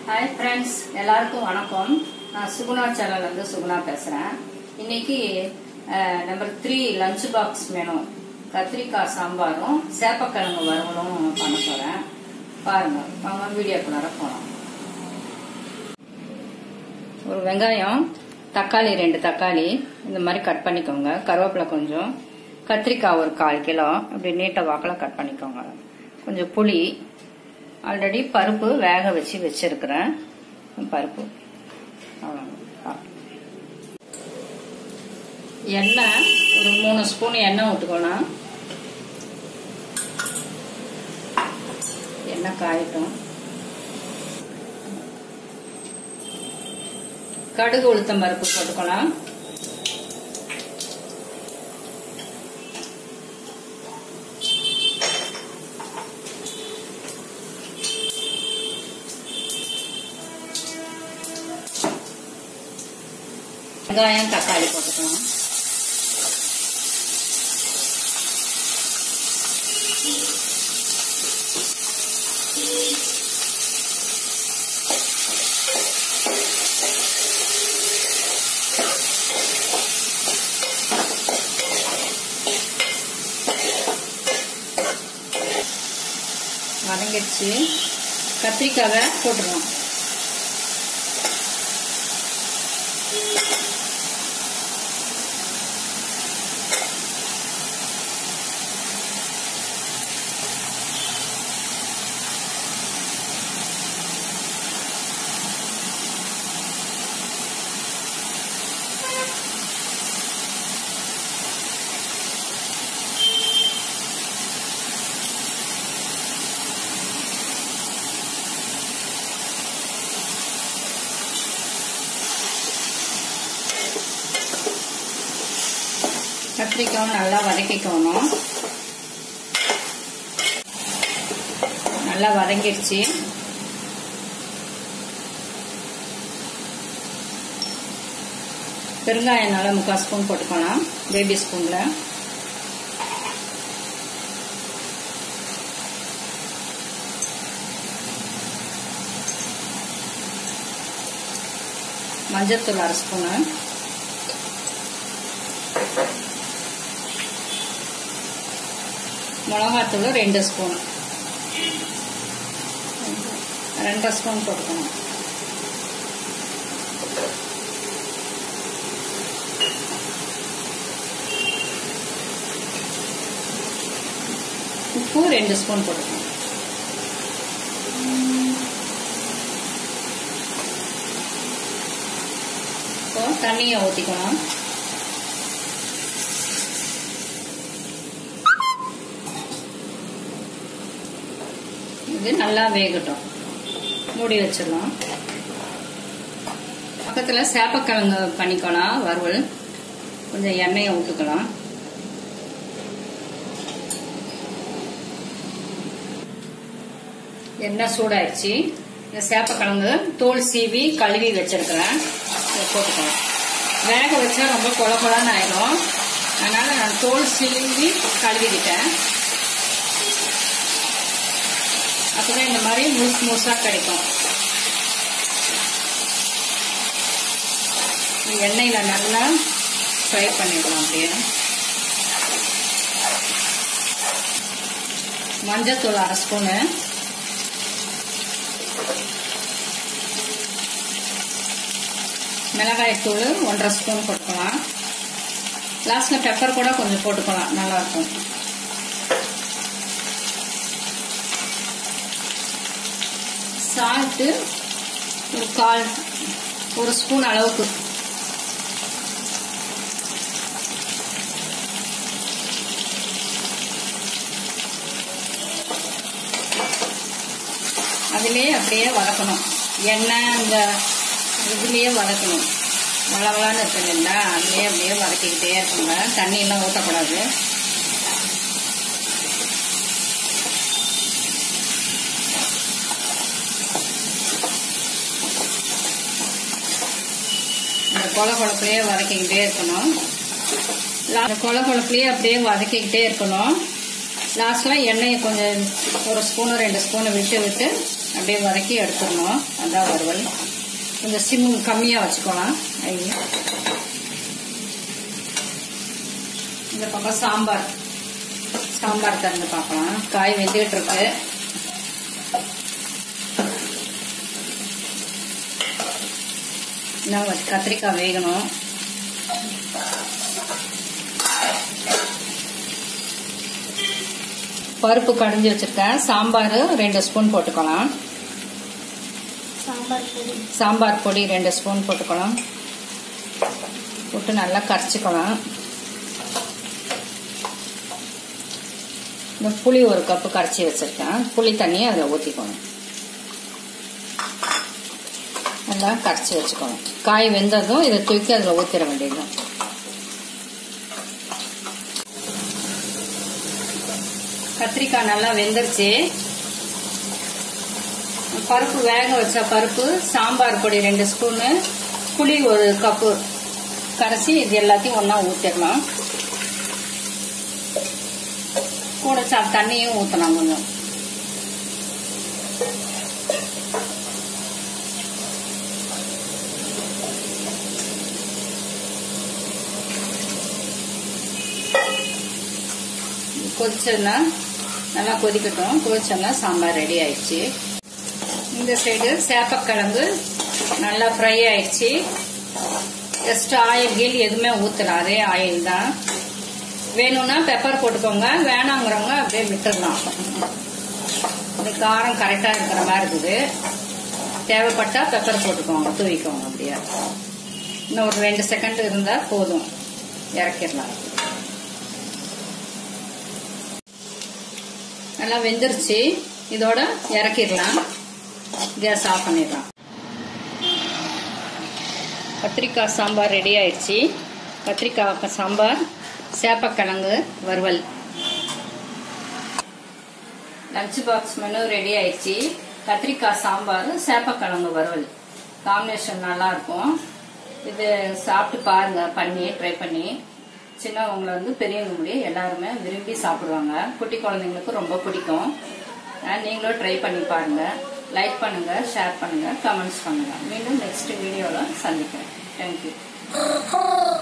Hi friends எல்லாருக்கும் வணக்கம் நான் சுகுணா சேனல்லேருந்து சுகுணா பேசுகிறேன் இன்னைக்கு number three lunch box menu கத்திரிக்காய் சாம்பாரும் சேப்பக்கிழங்கு வறுவலும் பண்ண போகிறேன் பாருங்கள் வாங்க வீடியோக்குள்ளார போகலாம் ஒரு வெங்காயம் தக்காளி ரெண்டு தக்காளி இந்த மாதிரி கட் பண்ணிக்கோங்க கருவேப்பிலை கொஞ்சம் கத்திரிக்காய் ஒரு கால் கிலோ அப்படி நீட்டை வாக்கில் கட் பண்ணிக்கோங்க கொஞ்சம் புளி ஆல்ரெடி பருப்பு வேக வச்சு வச்சிருக்கிறேன் பருப்பு அவ்வளவுதான். எண்ணெய் ஒரு மூணு ஸ்பூன் எண்ணெய் விட்டுக்கணும் எண்ணெய் காயட்டும் கடுகு உளுத்தம் பருப்பு போட்டுக்கலாம் வெங்காயம் தக்காளி போட்டுக்கலாம் வதங்கிடுச்சு கத்திரிக்காவை போட்டுருவோம் கத்திரிக்காவும் நல்லா வதக்கிக்கணும் நல்லா வதங்கிடுச்சு பெருங்காயம் நல்லா முக்கால் ஸ்பூன் போட்டுக்கலாம் பேபி ஸ்பூன்ல மஞ்சத்தூள் அரை ஸ்பூனு மிளகாத்தூள் ரெண்டு ஸ்பூன் ரெண்டரை ஸ்பூன் போட்டுக்கணும் உப்பு ரெண்டு ஸ்பூன் போட்டுக்கணும் இப்போ தண்ணியை ஊற்றிக்கணும் இது நல்லா வேகட்டும் மூடி வச்சிடலாம் பக்கத்தில் சேப்பக்கிழங்கு பண்ணிக்கலாம் வறுவல் கொஞ்சம் எண்ணெயை ஊற்றுக்கலாம் எண்ணெய் சூடாயிடுச்சு இந்த சேப்பக்கிழங்கு தோல் சீவி கழுவி வச்சிருக்கிறேன் இதை போட்டுக்கலாம் வேக வச்சா ரொம்ப கொல கொலன்னு ஆயிடும் அதனால நான் தோல் சீவி கழுவிக்கிட்டேன் அப்பதான் இந்த மாதிரி முழுசு முழுசா கிடைக்கும் எண்ணெயில நல்லா ஃப்ரை பண்ணிடலாம் அப்படியே மஞ்சத்தூள் அரை ஸ்பூனு மிளகாய் தூள் ஒன்றரை ஸ்பூன் போட்டுக்கலாம் லாஸ்ட்ல பெப்பர் கூட கொஞ்சம் போட்டுக்கலாம் நல்லா இருக்கும் சால்ட்டு ஒரு கால் ஒரு ஸ்பூன் அளவுக்கு அதுலேயே அப்படியே வதக்கணும் எண்ணெய் அந்த இதுலேயே வதக்கணும் வளவலான்னு இருக்கு இல்லைங்களா அதுலேயே அப்படியே வதக்கிக்கிட்டே இருக்குங்க தண்ணியெல்லாம் ஊற்றக்கூடாது இந்த கொலை குழப்புலையே வதக்கிக்கிட்டே இருக்கணும் அந்த கொலை குழப்புலையே அப்படியே வதக்கிக்கிட்டே இருக்கணும் லாஸ்ட்ல எண்ணெயை கொஞ்சம் ஒரு ஸ்பூனு ரெண்டு ஸ்பூனு விட்டு விட்டு அப்படியே வதக்கி எடுத்துடணும் அதான் வறுவல் கொஞ்சம் சிம் கம்மியாக வச்சுக்கலாம் ஐயா இந்த பக்கம் சாம்பார் சாம்பார் திறந்து பார்க்கலாம் காய் வெந்துகிட்டு இருக்கு இன்னும் கத்திரிக்காய் வேகணும் பருப்பு கடைஞ்சி வச்சிருக்கேன் சாம்பார் ரெண்டு ஸ்பூன் போட்டுக்கலாம் சாம்பார் பொடி சாம்பார் பொடி ரெண்டு ஸ்பூன் போட்டுக்கலாம் போட்டு நல்லா கரைச்சிக்கலாம் இந்த புளி ஒரு கப்பு கரைச்சி வச்சிருக்கேன் புளி தண்ணியை அதில் ஊற்றிக்கணும் நல்லா கரைச்சி வச்சுக்கணும் காய் வெந்ததும் இதை தூக்கி அதில் ஊற்றிட வேண்டியது கத்திரிக்காய் நல்லா வெந்துருச்சு பருப்பு வேக வச்ச பருப்பு சாம்பார் பொடி ரெண்டு ஸ்பூனு புளி ஒரு கப்பு கரைச்சி இது எல்லாத்தையும் ஒன்றா ஊற்றிடலாம் கூட சா தண்ணியும் ஊற்றலாம் கொஞ்சம் கொதிச்சதுன்னா நல்லா கொதிக்கட்டும் கொதிச்சோன்னா சாம்பார் ரெடி ஆயிடுச்சு இந்த சைடு சேப்பக்கிழங்கு நல்லா ஃப்ரை ஆயிடுச்சு ஜஸ்ட் ஆயில் கீல் எதுவுமே ஊற்றலாம் அதே ஆயில் தான் வேணும்னா பெப்பர் போட்டுக்கோங்க வேணாங்கிறவங்க அப்படியே விட்டுடலாம் இந்த காரம் கரெக்டாக இருக்கிற மாதிரி இருக்குது தேவைப்பட்டா பெப்பர் போட்டுக்கோங்க தூவிக்கோங்க அப்படியே இன்னும் ஒரு ரெண்டு செகண்ட் இருந்தால் போதும் இறக்கிடலாம் நல்லா வெந்துருச்சு இதோட இறக்கிடலாம் கேஸ் ஆஃப் பண்ணிடலாம் கத்திரிக்காய் சாம்பார் ரெடி ஆயிடுச்சு கத்திரிக்காய் சாம்பார் சேப்பக்கிழங்கு வறுவல் லஞ்ச் பாக்ஸ் மெனு ரெடி ஆயிடுச்சு கத்திரிக்காய் சாம்பார் சேப்பக்கிழங்கு வறுவல் காம்பினேஷன் நல்லா இருக்கும் இது சாப்பிட்டு பாருங்க பண்ணி ட்ரை பண்ணி சின்னவங்களை வந்து பெரியவங்க முடிய எல்லாருமே விரும்பி சாப்பிடுவாங்க குட்டி குழந்தைங்களுக்கு ரொம்ப பிடிக்கும் நீங்களும் ட்ரை பண்ணி பாருங்க லைக் பண்ணுங்க ஷேர் பண்ணுங்க கமெண்ட்ஸ் பண்ணுங்க மீண்டும் நெக்ஸ்ட் வீடியோவில் சந்திக்கிறேன் தேங்க்யூ